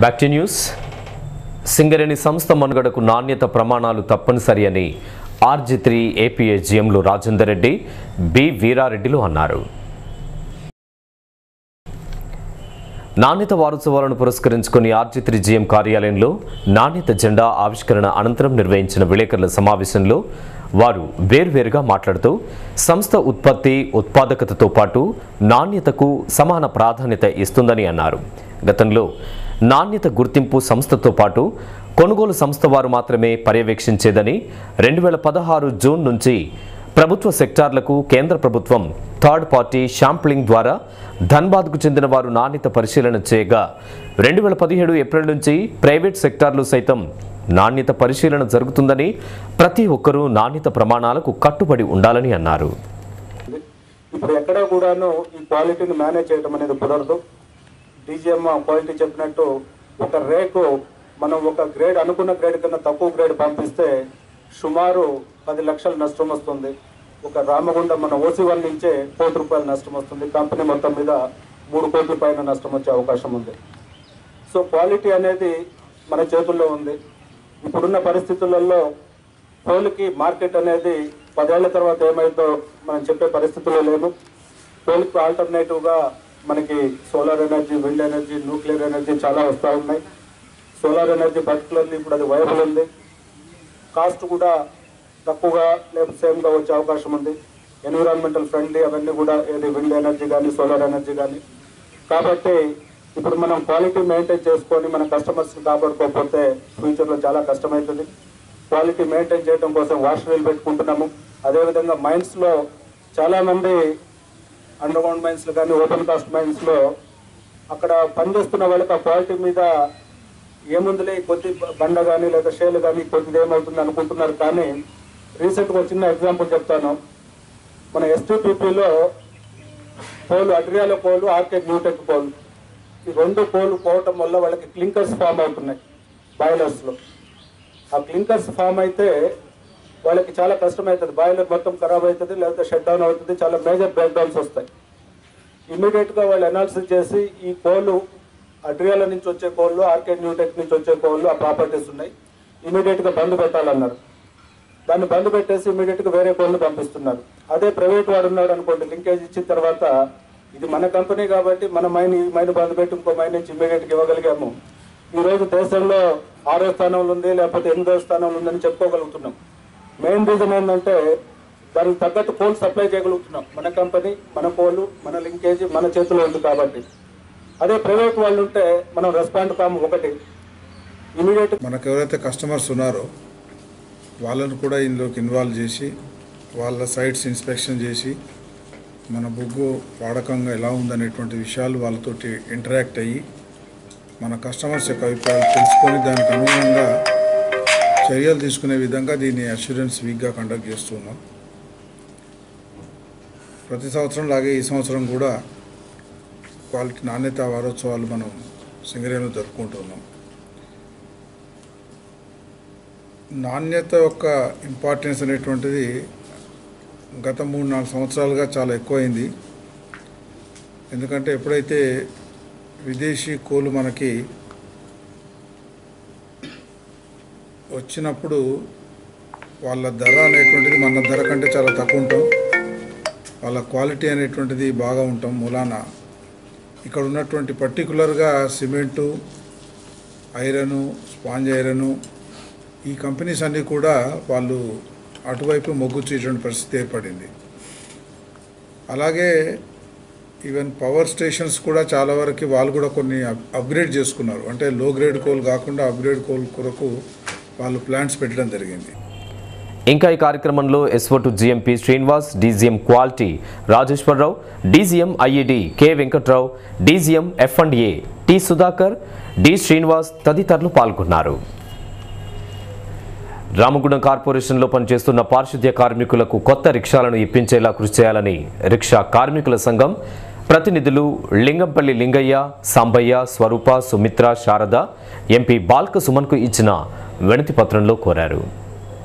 back to news Singareni సంస్థ మనుగడకు నాణ్యత ప్రమాణాలు తప్పనిసరి అని ఆర్జీ త్రీ ఏపీఏ జిఎంలు రాజేందర్ రెడ్డి బి వీరారెడ్డిలు అన్నారు నాణ్యత వారోత్సవాలను పురస్కరించుకుని ఆర్జీ త్రీ జిఎం కార్యాలయంలో నాణ్యత జెండా ఆవిష్కరణ అనంతరం నిర్వహించిన విలేకరుల సమావేశంలో వారు వేర్వేరుగా మాట్లాడుతూ సంస్థ ఉత్పత్తి ఉత్పాదకతతో పాటు నాణ్యతకు సమాన ప్రాధాన్యత ఇస్తుందని అన్నారు గతంలో నాణ్యత గుర్తింపు సంస్థతో పాటు కొనుగోలు సంస్థ వారు మాత్రమే పర్యవేక్షించేదని రెండు వేల పదహారు జూన్ నుంచి ప్రభుత్వ సెక్టార్లకు కేంద్ర ప్రభుత్వం థర్డ్ పార్టీ శాంప్లింగ్ ద్వారా ధన్బాద్కు చెందిన వారు నాణ్యత పరిశీలన చేయగా రెండు వేల పదిహేడు ఏప్రిల్ నుంచి ప్రైవేట్ సెక్టార్లు సైతం నాణ్యత పరిశీలన జరుగుతుందని ప్రతి ఒక్కరూ నాణ్యత ప్రమాణాలకు కట్టుబడి ఉండాలని అన్నారు ఇప్పుడు ఎక్కడ కూడాను ఈ క్వాలిటీని మేనేజ్ చేయడం అనేది కుదరదు డీజీఎం క్వాలిటీ చెప్పినట్టు ఒక రేకు మనం ఒక గ్రేడ్ అనుకున్న గ్రేడ్ కన్నా తక్కువ గ్రేడ్ పంపిస్తే సుమారు పది లక్షల నష్టం వస్తుంది ఒక రామగుండం మన ఓసీ వన్ నుంచే కోటి రూపాయల నష్టం వస్తుంది కంపెనీ మొత్తం మీద మూడు కోట్ల పైన నష్టం వచ్చే అవకాశం ఉంది సో క్వాలిటీ అనేది మన చేతుల్లో ఉంది ఇప్పుడున్న పరిస్థితులలో కోల్కి మార్కెట్ అనేది పదేళ్ల తర్వాత ఏమైందో మనం చెప్పే పరిస్థితుల్లో లేము కోల్కి ఆల్టర్నేటివ్గా మనకి solar energy wind energy nuclear energy చాలా వస్తూ ఉన్నాయి సోలార్ ఎనర్జీ పర్టికులర్లీ ఇప్పుడు అది వైబుల్ ఉంది కాస్ట్ కూడా తక్కువగా లేదా సేమ్గా వచ్చే అవకాశం ఉంది ఎన్విరాన్మెంటల్ ఫ్రెండ్లీ అవన్నీ కూడా ఏది విండ్ ఎనర్జీ కానీ సోలార్ ఎనర్జీ కానీ కాబట్టి ఇప్పుడు మనం క్వాలిటీ మెయింటైన్ చేసుకొని మన కస్టమర్స్ కాపాడుకోకపోతే ఫ్యూచర్లో చాలా కష్టమవుతుంది క్వాలిటీ మెయింటైన్ చేయడం కోసం వాషరీలు పెట్టుకుంటున్నాము అదేవిధంగా మైన్స్లో చాలామంది అండర్ గ్రౌండ్ మైన్స్లో కానీ ఓపెన్ కాస్ట్ మైన్స్లో అక్కడ పనిచేస్తున్న వాళ్ళకి ఆ క్వాలిటీ మీద ఏముందిలే ఈ కొద్ది బండ కానీ లేదా షేలు కానీ కొద్దిది ఏమవుతుంది అనుకుంటున్నారు కానీ రీసెంట్గా ఒక చిన్న ఎగ్జాంపుల్ చెప్తాను మన ఎస్టీపీపీలో పోలు అడ్రియాల పోలు ఆర్కే న్యూటెక్ పోలు ఈ రెండు పోలు పోవటం వల్ల వాళ్ళకి క్లింకర్స్ ఫామ్ అవుతున్నాయి బాయిలర్స్లో ఆ క్లింకర్స్ ఫామ్ అయితే వాళ్ళకి చాలా కష్టం అవుతుంది బాయిలర్ మొత్తం ఖరాబ్ అవుతుంది లేకపోతే షట్ డౌన్ అవుతుంది చాలా మేజర్ బ్రేక్ డౌన్స్ వస్తాయి ఇమీడియట్గా వాళ్ళు అనాలిసిస్ చేసి ఈ కోళ్ళు అడ్రియాల నుంచి వచ్చే కోళ్ళు ఆర్కే న్యూటెక్ నుంచి వచ్చే కోళ్ళు ఆ ప్రాపర్టీస్ ఉన్నాయి ఇమీడియట్గా బంద్ పెట్టాలన్నారు దాన్ని బంద్ పెట్టేసి ఇమీడియట్గా వేరే కోళ్ళు పంపిస్తున్నారు అదే ప్రైవేట్ వాడు ఉన్నాడు అనుకోండి లింకేజ్ ఇచ్చిన తర్వాత ఇది మన కంపెనీ కాబట్టి మన మైన్ ఈ మైన్ బంద్ పెట్టి ఇంకో మైన్ నుంచి ఇమీడియట్గా ఇవ్వగలిగాము ఈ రోజు దేశంలో ఆరో స్థానంలో ఉంది లేకపోతే ఎనిమిదో స్థానంలో ఉందని చెప్పుకోగలుగుతున్నాం మెయిన్ రీజన్ ఏంటంటే దానికి తగ్గట్టు కోల్ సప్లై చేయగలుగుతున్నాం మన కంపెనీ మన కోళ్ళు మన లింకేజ్ మన చేతిలో ఉంది కాబట్టి అదే ప్రైవేట్ వాళ్ళు ఉంటే మనం రెస్పాండ్ కాము ఒకటి ఇమీడియట్ మనకు ఎవరైతే కస్టమర్స్ ఉన్నారో వాళ్ళను కూడా ఇందులోకి ఇన్వాల్వ్ చేసి వాళ్ళ సైట్స్ ఇన్స్పెక్షన్ చేసి మన బొగ్గు వాడకంగా ఎలా ఉందనేటువంటి విషయాలు వాళ్ళతోటి ఇంటరాక్ట్ అయ్యి మన కస్టమర్స్ యొక్క అభిప్రాయాలు తెలుసుకొని దానికి అనుగుణంగా చర్యలు తీసుకునే విధంగా దీన్ని అష్యూరెన్స్ వీక్గా కండక్ట్ చేస్తున్నాం ప్రతి సంవత్సరం లాగే ఈ సంవత్సరం కూడా క్వాలిటీ నాణ్యత వారోత్సవాలు మనం సింగరేణిలో జరుపుకుంటున్నాం నాణ్యత యొక్క ఇంపార్టెన్స్ అనేటువంటిది గత మూడు నాలుగు సంవత్సరాలుగా చాలా ఎక్కువైంది ఎందుకంటే ఎప్పుడైతే విదేశీ కోలు మనకి వచ్చినప్పుడు వాళ్ళ ధర అనేటువంటిది మన ధర కంటే చాలా తక్కువ ఉంటాం వాళ్ళ క్వాలిటీ అనేటువంటిది బాగా ఉంటాం మూలాన ఇక్కడ ఉన్నటువంటి పర్టికులర్గా సిమెంటు ఐరను స్పాంజ్ ఐరను ఈ కంపెనీస్ అన్నీ కూడా వాళ్ళు అటువైపు మొగ్గు చూసేటువంటి పరిస్థితి ఏర్పడింది అలాగే ఈవెన్ పవర్ స్టేషన్స్ కూడా చాలా వరకు వాళ్ళు కూడా కొన్ని అప్- అప్గ్రేడ్ చేసుకున్నారు అంటే లో గ్రేడ్ కోల్ కాకుండా అప్గ్రేడ్ కోల్ కొరకు వాళ్ళు ప్లాంట్స్ పెట్టడం జరిగింది ఇంకా ఈ కార్యక్రమంలో SO to GMP Srinivas DGM quality Rajeswara Rao DGM IED K Venkatrao DGM F and A T Sudhakar D Srinivas తదితరులు పాల్గొన్నారు రామగుండం కార్పొరేషన్లో పనిచేస్తున్న పారిశుద్ధ్య కార్మికులకు కొత్త రిక్షాలను ఇప్పించేలా కృషి చేయాలని రిక్షా కార్మికుల సంఘం ప్రతినిధులు లింగంపల్లి లింగయ్య సాంబయ్య స్వరూప సుమిత్ర శారద ఎంపీ బాల్క సుమన్కు ఇచ్చిన వినతి పత్రంలో కోరారు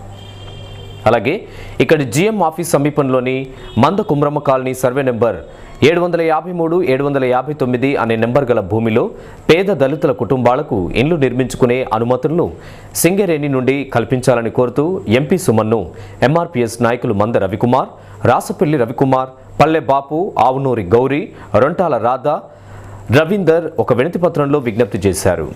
అలాగే ఇక్కడి జిఎం ఆఫీస్ సమీపంలోని మంద కుమ్రమ్మ కాలనీ సర్వే నెంబర్ ఏడు వందల యాభై మూడు ఏడు వందల యాభై తొమ్మిది అనే నెంబర్ గల భూమిలో పేద దళితుల కుటుంబాలకు ఇండ్లు నిర్మించుకునే అనుమతులను సింగరేణి నుండి కల్పించాలని కోరుతూ ఎంపీ సుమన్ను ఎంఆర్పీఎస్ నాయకులు మంద రవికుమార్ రాసపల్లి రవికుమార్ పల్లె బాపు ఆవునూరి గౌరీ రొంటాల రాధా రవీందర్ ఒక వినతి పత్రంలో విజ్ఞప్తి చేశారు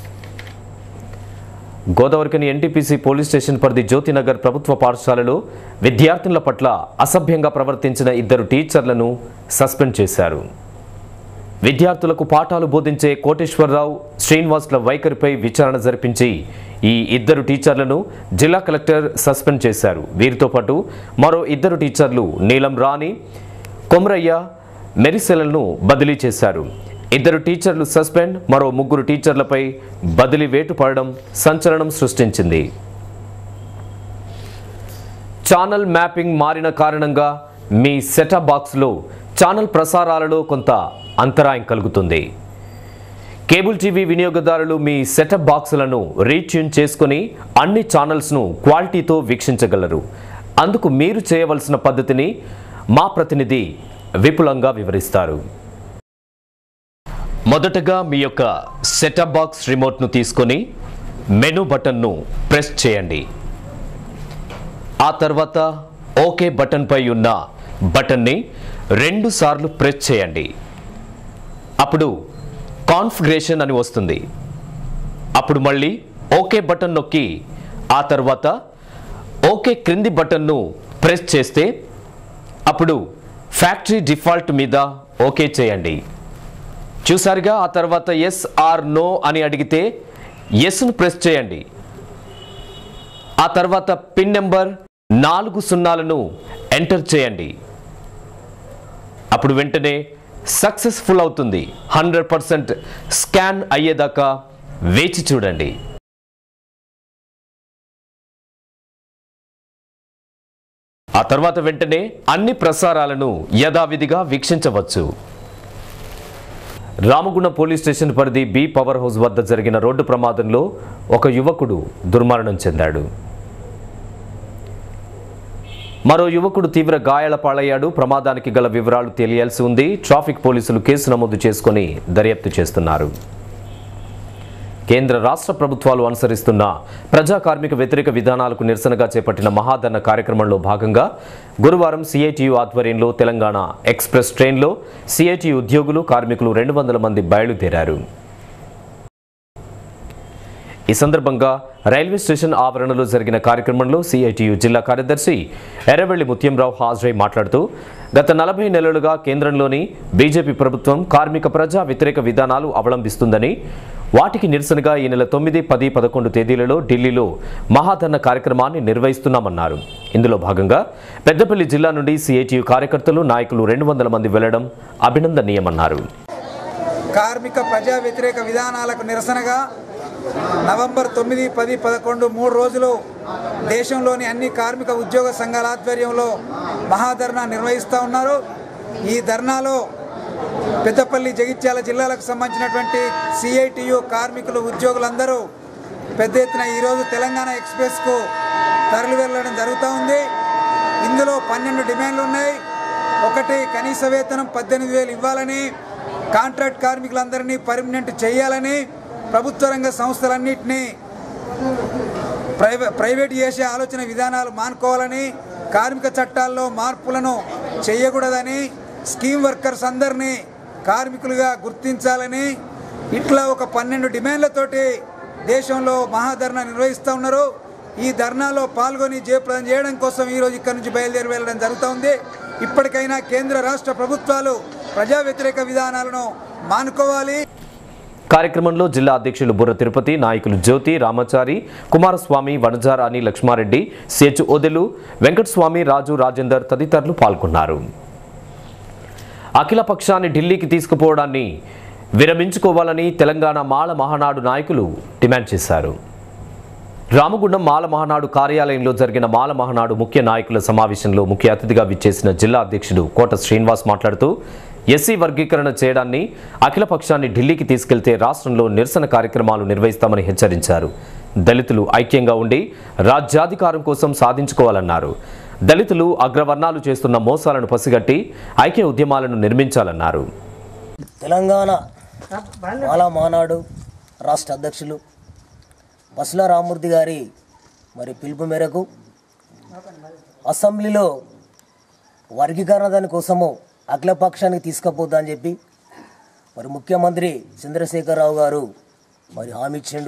గోదావరికని ఎన్టీపీసీ పోలీస్ స్టేషన్ పరిధి జ్యోతినగర్ ప్రభుత్వ పాఠశాలలో విద్యార్థినుల పట్ల అసభ్యంగా ప్రవర్తించిన ఇద్దరు టీచర్లను సస్పెండ్ చేశారు విద్యార్థులకు పాఠాలు బోధించే కోటేశ్వరరావు శ్రీనివాస్ల వైఖరిపై విచారణ జరిపించి ఈ ఇద్దరు టీచర్లను జిల్లా కలెక్టర్ సస్పెండ్ చేశారు వీరితో పాటు మరో ఇద్దరు టీచర్లు నీలం రాణి కొమరయ్య మెరిసెలను బదిలీ చేశారు ఇద్దరు టీచర్లు సస్పెండ్ మరో ముగ్గురు టీచర్లపై బదిలీ వేటు పడడం సంచలనం సృష్టించింది ఛానల్ మ్యాపింగ్ మారిన కారణంగా మీ సెటప్ బాక్స్లో ఛానల్ ప్రసారాలలో కొంత అంతరాయం కలుగుతుంది కేబుల్ టీవీ వినియోగదారులు మీ సెటప్ బాక్సులను రీట్యూన్ చేసుకుని అన్ని ఛానల్స్ను క్వాలిటీతో వీక్షించగలరు అందుకు మీరు చేయవలసిన పద్ధతిని మా ప్రతినిధి విపులంగా వివరిస్తారు మొదటగా మీ యొక్క సెటప్ బాక్స్ రిమోట్ను తీసుకొని మెనూ బటన్ను ప్రెస్ చేయండి ఆ తర్వాత ఓకే బటన్పై ఉన్న బటన్ని రెండు సార్లు ప్రెస్ చేయండి అప్పుడు కాన్ఫిగరేషన్ అని వస్తుంది అప్పుడు మళ్ళీ ఓకే బటన్ నొక్కి ఆ తర్వాత ఓకే క్రింది బటన్ను ప్రెస్ చేస్తే అప్పుడు ఫ్యాక్టరీ డిఫాల్ట్ మీద ఓకే చేయండి చూసారుగా ఆ తర్వాత ఎస్ ఆర్ నో అని అడిగితే ఎస్ను ప్రెస్ చేయండి ఆ తర్వాత పిన్ నెంబర్ నాలుగు సున్నాలను ఎంటర్ చేయండి అప్పుడు వెంటనే సక్సెస్ఫుల్ అవుతుంది హండ్రెడ్ పర్సెంట్ స్కాన్ అయ్యేదాకా వేచి చూడండి ఆ తర్వాత వెంటనే అన్ని ప్రసారాలను యథావిధిగా వీక్షించవచ్చు రామగుండం పోలీస్ స్టేషన్ పరిధి బి పవర్ హౌస్ వద్ద జరిగిన రోడ్డు ప్రమాదంలో ఒక యువకుడు దుర్మరణం చెందాడు మరో యువకుడు తీవ్ర గాయాల పాలయ్యాడు ప్రమాదానికి గల వివరాలు తెలియాల్సి ఉంది ట్రాఫిక్ పోలీసులు కేసు నమోదు చేసుకుని దర్యాప్తు చేస్తున్నారు కేంద్ర రాష్ట్ర ప్రభుత్వాలు అనుసరిస్తున్న ప్రజా కార్మిక వ్యతిరేక విధానాలకు నిరసనగా చేపట్టిన మహాధరణ కార్యక్రమంలో భాగంగా గురువారం సిఐటియు ఆధ్వర్యంలో తెలంగాణ ఎక్స్ప్రెస్ ట్రైన్లో సిఐటియు ఉద్యోగులు కార్మికులు రెండు వందల మంది బయలుదేరారు ఈ సందర్భంగా రైల్వే స్టేషన్ ఆవరణలో జరిగిన కార్యక్రమంలో సిఐటియు జిల్లా కార్యదర్శి ఎర్రవెల్లి ముత్యంరావు హాజరై మాట్లాడుతూ గత నలభై నెలలుగా కేంద్రంలోని బీజేపీ ప్రభుత్వం కార్మిక ప్రజా వ్యతిరేక విధానాలు అవలంబిస్తుందని వాటికి నిరసనగా ఈ నెల తొమ్మిది పది పదకొండు తేదీలలో ఢిల్లీలో మహాధరణ కార్యక్రమాన్ని నిర్వహిస్తున్నామన్నారు ఇందులో భాగంగా పెద్దపల్లి జిల్లా నుండి సిఐటియు కార్యకర్తలు నాయకులు రెండు వందల మంది వెళ్లడం అభినందనీయమన్నారు కార్మిక ప్రజా వ్యతిరేక విధానాలకు నిరసనగా నవంబర్ తొమ్మిది పది పదకొండు మూడు రోజులు దేశంలోని అన్ని కార్మిక ఉద్యోగ సంఘాల ఆధ్వర్యంలో మహాధర్నా నిర్వహిస్తూ ఉన్నారు ఈ ధర్నాలో పెద్దపల్లి జగిత్యాల జిల్లాలకు సంబంధించినటువంటి సిఐటియు కార్మికులు ఉద్యోగులందరూ పెద్ద ఎత్తున ఈరోజు తెలంగాణ ఎక్స్ప్రెస్కు తరలి వెళ్ళడం జరుగుతూ ఉంది ఇందులో పన్నెండు డిమాండ్లు ఉన్నాయి ఒకటి కనీస వేతనం పద్దెనిమిది వేలు ఇవ్వాలని కాంట్రాక్ట్ కార్మికులందరినీ పర్మనెంట్ చేయాలని ప్రభుత్వ రంగ సంస్థలన్నింటినీ ప్రైవే ప్రైవేట్ చేసే ఆలోచన విధానాలు మానుకోవాలని కార్మిక చట్టాల్లో మార్పులను చేయకూడదని స్కీమ్ వర్కర్స్ అందరినీ కార్మికులుగా గుర్తించాలని ఇట్లా ఒక పన్నెండు డిమాండ్లతోటి దేశంలో మహాధర్నా నిర్వహిస్తూ ఉన్నారు ఈ ధర్నాలో పాల్గొని జయప్రదం చేయడం కోసం ఈరోజు ఇక్కడి నుంచి బయలుదేరి వెళ్ళడం జరుగుతూ ఉంది ఇప్పటికైనా కేంద్ర రాష్ట్ర ప్రభుత్వాలు ప్రజా వ్యతిరేక విధానాలను మానుకోవాలి కార్యక్రమంలో జిల్లా అధ్యక్షులు బుర్ర తిరుపతి నాయకులు జ్యోతి రామాచారి కుమారస్వామి వనజారాణి లక్ష్మారెడ్డి సేచు ఓదెలు వెంకటస్వామి రాజు రాజేందర్ తదితరులు పాల్గొన్నారు అఖిల పక్షాన్ని ఢిల్లీకి తీసుకుపోవడాన్ని విరమించుకోవాలని తెలంగాణ మాల మహానాడు నాయకులు డిమాండ్ చేశారు రామగుండం మాల మహానాడు కార్యాలయంలో జరిగిన మాల మహానాడు ముఖ్య నాయకుల సమావేశంలో ముఖ్య అతిథిగా విచ్చేసిన జిల్లా అధ్యక్షుడు కోట శ్రీనివాస్ మాట్లాడుతూ ఎస్సీ వర్గీకరణ చేయడాన్ని అఖిల పక్షాన్ని ఢిల్లీకి తీసుకెళ్తే రాష్ట్రంలో నిరసన కార్యక్రమాలు నిర్వహిస్తామని హెచ్చరించారు దళితులు ఐక్యంగా ఉండి రాజ్యాధికారం కోసం సాధించుకోవాలన్నారు దళితులు అగ్రవర్ణాలు చేస్తున్న మోసాలను పసిగట్టి ఐక్య ఉద్యమాలను నిర్మించాలన్నారు తెలంగాణ మాలా మానాడు రాష్ట్ర అధ్యక్షులు బసుల రామూర్తి గారి మరి పిలుపు మేరకు అసెంబ్లీలో వర్గీకరణ దాని కోసము అఖిలపక్షానికి తీసుకుపోతా అని చెప్పి మరి ముఖ్యమంత్రి చంద్రశేఖరరావు గారు మరి హామీ ఇచ్చిండు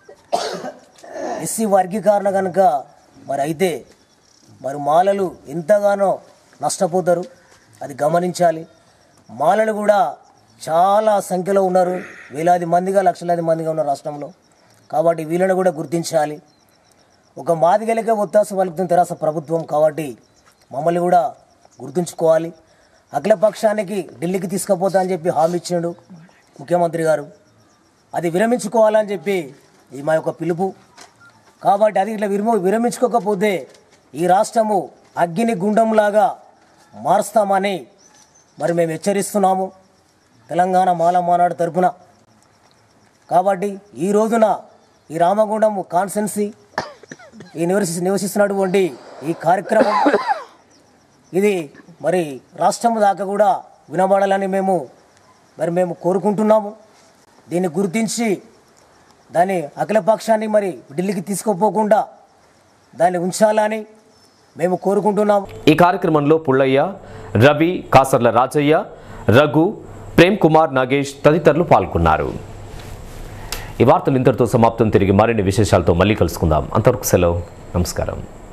ఎస్సీ వర్గీకరణ కనుక మరి అయితే మరి మాలలు ఎంతగానో నష్టపోతారు అది గమనించాలి మాలలు కూడా చాలా సంఖ్యలో ఉన్నారు వేలాది మందిగా లక్షలాది మందిగా ఉన్నారు రాష్ట్రంలో కాబట్టి వీళ్ళని కూడా గుర్తించాలి ఒక మాదిగలిగే ఒత్తాస పలుకుతున్న తెరాస ప్రభుత్వం కాబట్టి మమ్మల్ని కూడా గుర్తుంచుకోవాలి అఖిలపక్షానికి ఢిల్లీకి తీసుకుపోతా అని చెప్పి హామీ ఇచ్చిండు ముఖ్యమంత్రి గారు అది విరమించుకోవాలని చెప్పి ఇది మా యొక్క పిలుపు కాబట్టి అది ఇట్లా విరమ విరమించుకోకపోతే ఈ రాష్ట్రము అగ్ని గుండంలాగా మారుస్తామని మరి మేము హెచ్చరిస్తున్నాము తెలంగాణ మాల మానాడు తరపున కాబట్టి ఈ రోజున ఈ రామగుండం కాన్సెన్సీ ఈ నివసి నివసిస్తున్నటువంటి ఈ కార్యక్రమం ఇది మరి రాష్ట్రం దాకా కూడా వినబడాలని మేము మరి మేము కోరుకుంటున్నాము దీన్ని గుర్తించి దాన్ని అఖిలపక్షాన్ని మరి ఢిల్లీకి తీసుకుపోకుండా దాన్ని ఉంచాలని మేము కోరుకుంటున్నాము ఈ కార్యక్రమంలో పుల్లయ్య రవి కాసర్ల రాజయ్య రఘు ప్రేమ్ కుమార్ నాగేష్ తదితరులు పాల్గొన్నారు ఈ వార్తలు ఇంతటితో సమాప్తం తిరిగి మరిన్ని విశేషాలతో మళ్ళీ కలుసుకుందాం అంతవరకు సెలవు నమస్కారం